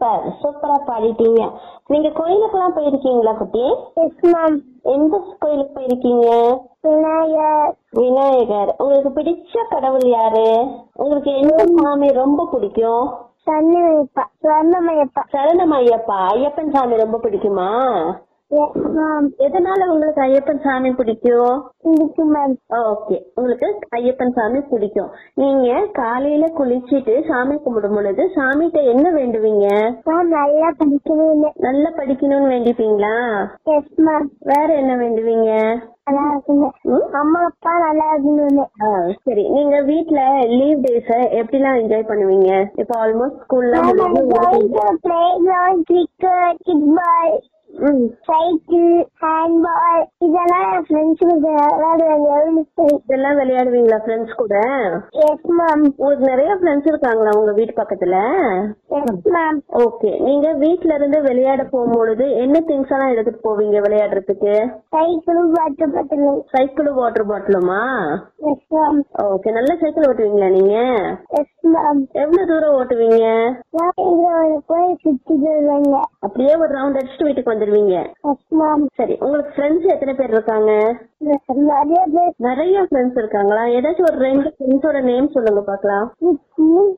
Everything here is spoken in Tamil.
சூப்பர் சூப்பரா பாடிட்டீங்க நீங்க கோயிலுக்கெல்லாம் போயிருக்கீங்களா குட்டி எஸ் மேம் எந்த கோயிலுக்கு போயிருக்கீங்க விநாயகர் விநாயகர் உங்களுக்கு பிடிச்ச கடவுள் யாரு உங்களுக்கு எந்த சாமி ரொம்ப பிடிக்கும் சன்னமைப்பா ஸ்வர்ணமயப்பா சரணம் ஐயப்பா ஐயப்பன் சாமி ரொம்ப பிடிக்குமா எஸ் மேம் எதனால உங்களுக்கு ஐயப்பன் சாமி பிடிக்கும் இருக்கு மேம் ஓகே உங்களுக்கு ஐயப்பன் சாமி பிடிக்கும் நீங்க காலையில குளிச்சிட்டு சாமி கும்பிடும் பொழுது சாமிகிட்ட என்ன வேண்டுவீங்க மேம் நல்லா படிக்கணும்னு நல்லா படிக்கணும்னு வேண்டிப்பீங்களா எஸ் மேம் வேற என்ன வேண்டுவீங்க நல்லா இருக்கணும் ம்? அம்மா அப்பா நல்லா இருக்கணும்னு ஆ, சரி நீங்க வீட்ல லீவ் டேஸ எப்படிலாம் என்ஜாய் பண்ணுவீங்க இப்ப ஆல்மோஸ்ட் ஸ்கூல்ல play ground cricket football cycle handball இதெல்லாம் என் ஃப்ரெண்ட்ஸ் விளையாடுவாங்க இதெல்லாம் விளையாடுவீங்களா ஃப்ரெண்ட்ஸ் கூட எஸ் மேம் உங்களுக்கு நிறைய ஃப்ரெண்ட்ஸ் இருக்காங்களா உங்க வீட்டு பக்கத்துல எஸ் மேம் ஓகே நீங்க வீட்ல இருந்து விளையாட போகும்பொழுது என்ன திங்ஸ் எல்லாம் எடுத்துட்டு போவீங்க விளையாடுறதுக்கு சைக்கிளும் வாட்டர் பாட்டிலும் சைக்கிளும் வாட்டர் பாட்டிலுமா எஸ் மேம் ஓகே நல்ல சைக்கிள் ஓட்டுவீங்களா நீங்க எஸ் மேம் எவ்வளவு தூரம் ஓட்டுவீங்க நான் இங்க போய் சுத்திட்டு வருவாங்க அப்படியே ஒரு ரவுண்ட் அடிச்சுட்டு வீட்டுக்கு வந்துருவீங்க எஸ் மேம் சரி உங்களுக்கு ஃப்ரெண்ட்ஸ் எத்தனை பேர் இருக்காங்க நிறைய பேர் நிறைய ஃப்ரெண்ட்ஸ் இருக்காங்களா ஏதாச்சும் ஒரு ரெண்டு ஃப்ரெண்ட்ஸோட நேம் சொல்லுங்க பாக்கலாம் விக்கி